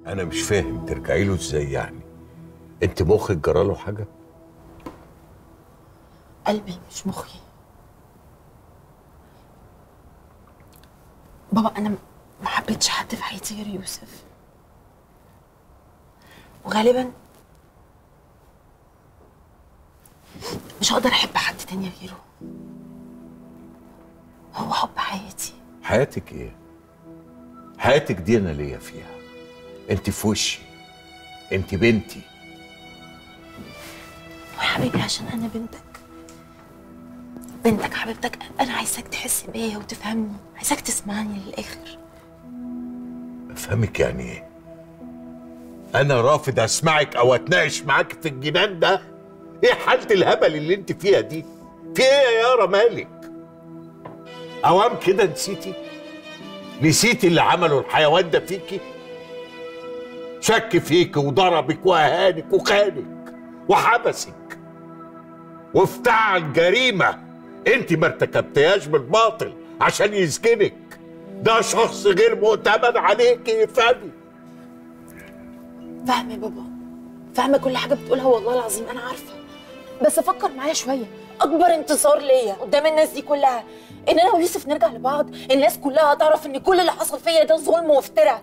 انا مش فاهم ترجعي له ازاي يعني انت مخك جراله حاجه قلبي مش مخي بابا انا ما حبيتش حد في حياتي غير يوسف وغالبا مش هقدر احب حد تاني غيره هو حب حياتي حياتك ايه حياتك دي انا ليا فيها انت في وشي انت بنتي يا حبيبي عشان انا بنتك بنتك حبيبتك انا عايزاك تحس بيا وتفهمني عايزاك تسمعني للاخر افهمك يعني ايه انا رافض اسمعك او اتناقش معاك في الجنان ده ايه حالة الهبل اللي انت فيها دي في ايه يا يارا مالك اوام كده نسيتي نسيتي اللي عمله الحيوان ده فيكي شك فيك وضربك واهانك وخانك وحبسك وافتعل جريمه انت ما ارتكبتيهاش بالباطل عشان يسجنك ده شخص غير مؤتمن عليك افهمي فاهمه يا بابا فاهمه كل حاجه بتقولها والله العظيم انا عارفه بس فكر معايا شويه اكبر انتصار ليا قدام الناس دي كلها ان انا ويوسف نرجع لبعض الناس كلها هتعرف ان كل اللي حصل فيا ده ظلم وافتراء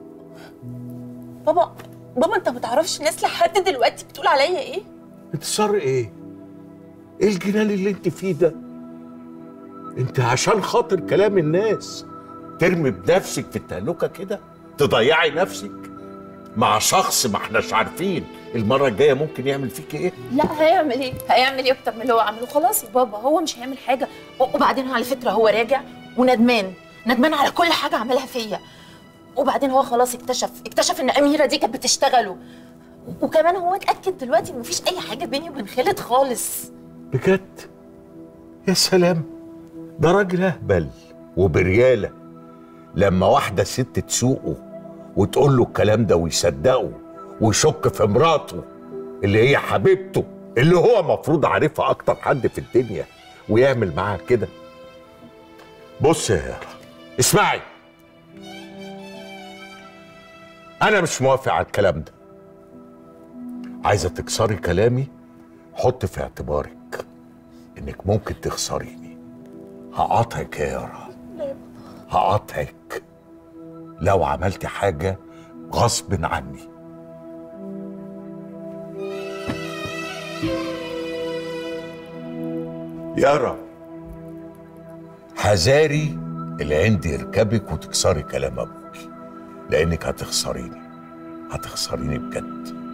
بابا بابا انت ما تعرفش الناس لحد دلوقتي بتقول عليا ايه انتصار ايه ايه الجنان اللي انت فيه ده انت عشان خاطر كلام الناس ترمي بنفسك في التهلكه كده تضيعي نفسك مع شخص ما احناش عارفين المره الجايه ممكن يعمل فيك ايه لا هيعمل ايه هيعمل ايه اكتر من اللي هو عمله خلاص يا بابا هو مش هيعمل حاجه وبعدين على فكره هو راجع وندمان ندمان على كل حاجه عملها فيا وبعدين هو خلاص اكتشف اكتشف ان اميره دي كانت بتشتغله وكمان هو اتاكد دلوقتي ان مفيش اي حاجه بيني وبين خالد خالص بجد يا سلام ده راجل اهبل وبرياله لما واحده ست تسوقه وتقول له الكلام ده ويصدقه ويشك في مراته اللي هي حبيبته اللي هو مفروض عارفها اكتر حد في الدنيا ويعمل معاها كده بص يا يارا اسمعي انا مش موافق على الكلام ده عايزه تكسري كلامي حط في اعتبارك انك ممكن تخسريني هقاطعك يا يارا هقاطعك لو عملتي حاجه غصب عني يارا حذاري العند يركبك وتكسري كلام ابوكي لانك هتخسريني هتخسريني بجد